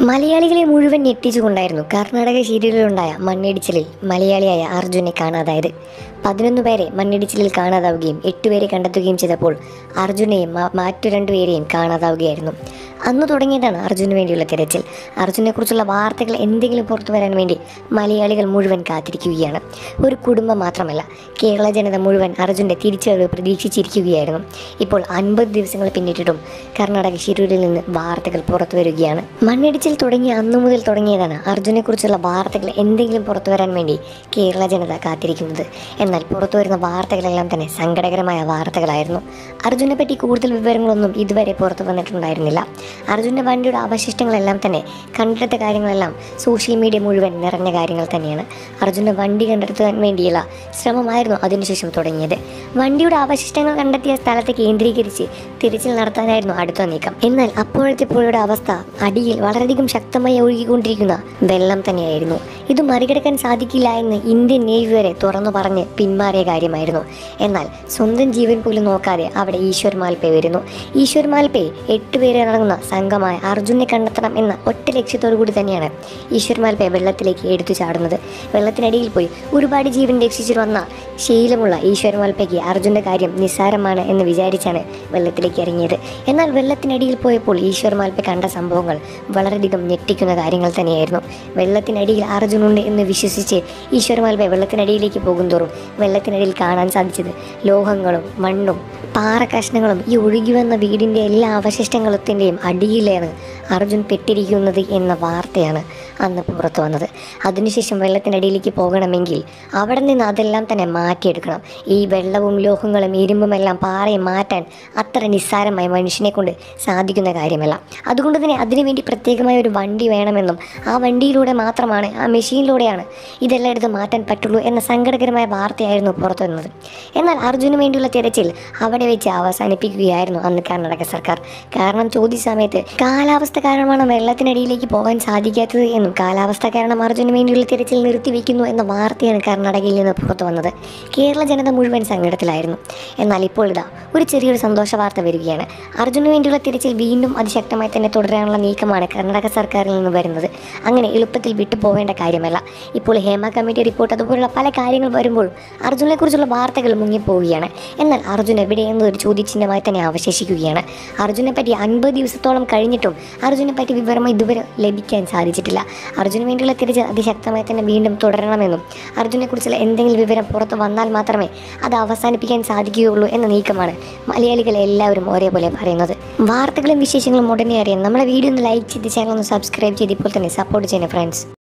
മലയാളികളെ മുഴുവൻ ഞെട്ടിച്ചുകൊണ്ടായിരുന്നു കർണാടക സീരിയലിലുണ്ടായ മണ്ണിടിച്ചിലിൽ മലയാളിയായ അർജുനെ കാണാതായത് പതിനൊന്ന് പേരെ മണ്ണിടിച്ചിലിൽ കാണാതാവുകയും എട്ടുപേരെ കണ്ടെത്തുകയും ചെയ്തപ്പോൾ അർജുനെയും മ- മറ്റു രണ്ടുപേരെയും കാണാതാവുകയായിരുന്നു അന്ന് തുടങ്ങിയതാണ് അർജുന് വേണ്ടിയുള്ള തിരച്ചിൽ അർജുനെക്കുറിച്ചുള്ള വാർത്തകൾ എന്തെങ്കിലും പുറത്തു വരാൻ വേണ്ടി മലയാളികൾ മുഴുവൻ കാത്തിരിക്കുകയാണ് ഒരു കുടുംബം മാത്രമല്ല കേരള ജനത മുഴുവൻ അർജുൻ്റെ തിരിച്ചുവരവ് പ്രതീക്ഷിച്ചിരിക്കുകയായിരുന്നു ഇപ്പോൾ അൻപത് ദിവസങ്ങൾ പിന്നിട്ടിട്ടും കർണാടക ശിരൂരിൽ നിന്ന് വാർത്തകൾ പുറത്തു വരികയാണ് മണ്ണിടിച്ചിൽ തുടങ്ങിയ അന്നു മുതൽ തുടങ്ങിയതാണ് അർജുനെക്കുറിച്ചുള്ള വാർത്തകൾ എന്തെങ്കിലും പുറത്തു വരാൻ വേണ്ടി കേരള ജനത കാത്തിരിക്കുന്നത് എന്നാൽ പുറത്തു വരുന്ന വാർത്തകളെല്ലാം തന്നെ സങ്കടകരമായ വാർത്തകളായിരുന്നു അർജുനെ പറ്റി കൂടുതൽ വിവരങ്ങളൊന്നും ഇതുവരെ പുറത്തു വന്നിട്ടുണ്ടായിരുന്നില്ല അർജുൻ്റെ വണ്ടിയുടെ അവശിഷ്ടങ്ങളെല്ലാം തന്നെ കണ്ടെടുത്ത കാര്യങ്ങളെല്ലാം സോഷ്യൽ മീഡിയ മുഴുവൻ നിറഞ്ഞ കാര്യങ്ങൾ തന്നെയാണ് അർജുൻ്റെ വണ്ടി കണ്ടെടുത്താൻ വേണ്ടിയുള്ള ശ്രമമായിരുന്നു അതിനുശേഷം തുടങ്ങിയത് വണ്ടിയുടെ അവശിഷ്ടങ്ങൾ കണ്ടെത്തിയ സ്ഥലത്ത് കേന്ദ്രീകരിച്ച് തിരച്ചിൽ നടത്താനായിരുന്നു അടുത്ത നീക്കം എന്നാൽ അപ്പോഴത്തെ പുഴയുടെ അവസ്ഥ അടിയിൽ വളരെയധികം ശക്തമായി ഒഴുകിക്കൊണ്ടിരിക്കുന്ന വെള്ളം തന്നെയായിരുന്നു ഇത് മറികടക്കാൻ സാധിക്കില്ല എന്ന് ഇന്ത്യൻ നേവി വരെ തുറന്നു പറഞ്ഞ് പിന്മാറിയ കാര്യമായിരുന്നു എന്നാൽ സ്വന്തം ജീവൻ പോലും നോക്കാതെ അവിടെ ഈശ്വർ മാൽപേ വരുന്നു ഈശ്വർ മാൽപേ എട്ട് പേരെ അടങ്ങുന്ന സംഘമായ അർജുനെ കണ്ടെത്തണം എന്ന ഒറ്റ ലക്ഷ്യത്തോടു കൂടി തന്നെയാണ് ഈശ്വർ മാൽപേ വെള്ളത്തിലേക്ക് എടുത്തു ചാടുന്നത് വെള്ളത്തിനടിയിൽ പോയി ഒരുപാട് ജീവൻ രക്ഷിച്ചു വന്ന ശീലമുള്ള ഈശ്വർ മാൽപേക്ക് അർജുൻ്റെ കാര്യം നിസ്സാരമാണ് എന്ന് വിചാരിച്ചാണ് വെള്ളത്തിലേക്ക് ഇറങ്ങിയത് എന്നാൽ വെള്ളത്തിനടിയിൽ പോയപ്പോൾ ഈശ്വർ മാൽപേ കണ്ട സംഭവങ്ങൾ വളരെയധികം ഞെട്ടിക്കുന്ന കാര്യങ്ങൾ തന്നെയായിരുന്നു വെള്ളത്തിനടിയിൽ അർജുനുണ്ട് എന്ന് വിശ്വസിച്ച് ഈശ്വർ മാൽപേ വെള്ളത്തിനടിയിലേക്ക് പോകുന്തോറും വെള്ളത്തിനടിയിൽ കാണാൻ സാധിച്ചത് ലോഹങ്ങളും മണ്ണും പാറ കഷ്ണങ്ങളും ഈ ഒഴുകി വന്ന വീടിൻ്റെ എല്ലാ അവശിഷ്ടങ്ങളത്തിൻ്റെയും അടിയിലാണ് അർജുൻ പെട്ടിരിക്കുന്നത് എന്ന വാർത്തയാണ് അന്ന് പുറത്തു വന്നത് അതിനുശേഷം വെള്ളത്തിനടിയിലേക്ക് പോകണമെങ്കിൽ അവിടെ നിന്ന് അതെല്ലാം തന്നെ മാറ്റിയെടുക്കണം ഈ വെള്ളവും ലോഹങ്ങളും ഇരുമ്പും എല്ലാം പാറയും മാറ്റാൻ അത്ര നിസ്സാരമായി മനുഷ്യനെ കൊണ്ട് സാധിക്കുന്ന കാര്യമല്ല അതുകൊണ്ട് തന്നെ അതിനുവേണ്ടി പ്രത്യേകമായ ഒരു വണ്ടി വേണമെന്നും ആ വണ്ടിയിലൂടെ മാത്രമാണ് ആ മെഷീനിലൂടെയാണ് ഇതെല്ലാം എടുത്ത് മാറ്റാൻ പറ്റുള്ളൂ എന്ന സങ്കടകരമായ വാർത്തയായിരുന്നു പുറത്തു വന്നത് എന്നാൽ അർജുന് വേണ്ടിയുള്ള തിരച്ചിൽ അവിടെ വെച്ച് അവസാനിപ്പിക്കുകയായിരുന്നു അന്ന് കർണാടക സർക്കാർ കാരണം ചോദ്യ സമയത്ത് കാലാവസ്ഥ കാരണമാണ് വെള്ളത്തിനടിയിലേക്ക് പോകാൻ സാധിക്കാത്തത് എന്നും കാലാവസ്ഥ കാരണം അർജുന് വേണ്ടിയുള്ള തിരച്ചിൽ നിർത്തിവെക്കുന്നു എന്ന വാർത്തയാണ് കർണാടകയിൽ നിന്ന് പുറത്തു വന്നത് കേരള ജനത മുഴുവൻ സങ്കടത്തിലായിരുന്നു എന്നാൽ ഇപ്പോൾ ഇതാ ഒരു ചെറിയൊരു സന്തോഷ വാർത്ത വരികയാണ് അർജുന് വേണ്ടിയുള്ള തിരച്ചിൽ വീണ്ടും അതിശക്തമായി തന്നെ തുടരാനുള്ള നീക്കമാണ് കർണാടക സർക്കാരിൽ നിന്ന് വരുന്നത് അങ്ങനെ എളുപ്പത്തിൽ വിട്ടുപോകേണ്ട കാര്യമല്ല ഇപ്പോൾ ഹേമ കമ്മിറ്റി റിപ്പോർട്ട് അതുപോലുള്ള പല കാര്യങ്ങൾ വരുമ്പോഴും അർജുനെ കുറിച്ചുള്ള വാർത്തകൾ മുങ്ങിപ്പോവുകയാണ് എന്നാൽ അർജുൻ എവിടെയെന്ന് ഒരു ചോദ്യചിഹ്നമായി തന്നെ അവശേഷിക്കുകയാണ് അർജുനെ പറ്റി അൻപത് ദിവസത്തോളം കഴിഞ്ഞിട്ടും അർജുനെ പറ്റി വിവരം ഇതുവരെ ലഭിക്കാൻ സാധിച്ചിട്ടില്ല അർജുന് വേണ്ടിയുള്ള തിരച്ചിൽ അതിശക്തമായി തന്നെ വീണ്ടും തുടരണമെന്നും അർജുനെക്കുറിച്ചുള്ള എന്തെങ്കിലും വിവരം പുറത്തു വന്നാൽ മാത്രമേ അത് അവസാനിപ്പിക്കാൻ സാധിക്കുകയുള്ളൂ എന്ന നീക്കമാണ് മലയാളികൾ എല്ലാവരും ഒരേപോലെ പറയുന്നത് വാർത്തകളും വിശേഷങ്ങളും ഉടനെ അറിയാൻ നമ്മളെ വീഡിയോ ഒന്ന് ലൈക്ക് ചെയ്ത് ചാനൽ ഒന്ന് സബ്സ്ക്രൈബ് ചെയ്ത് ഇപ്പോൾ തന്നെ സപ്പോർട്ട് ചെയ്യുന്ന ഫ്രണ്ട്സ്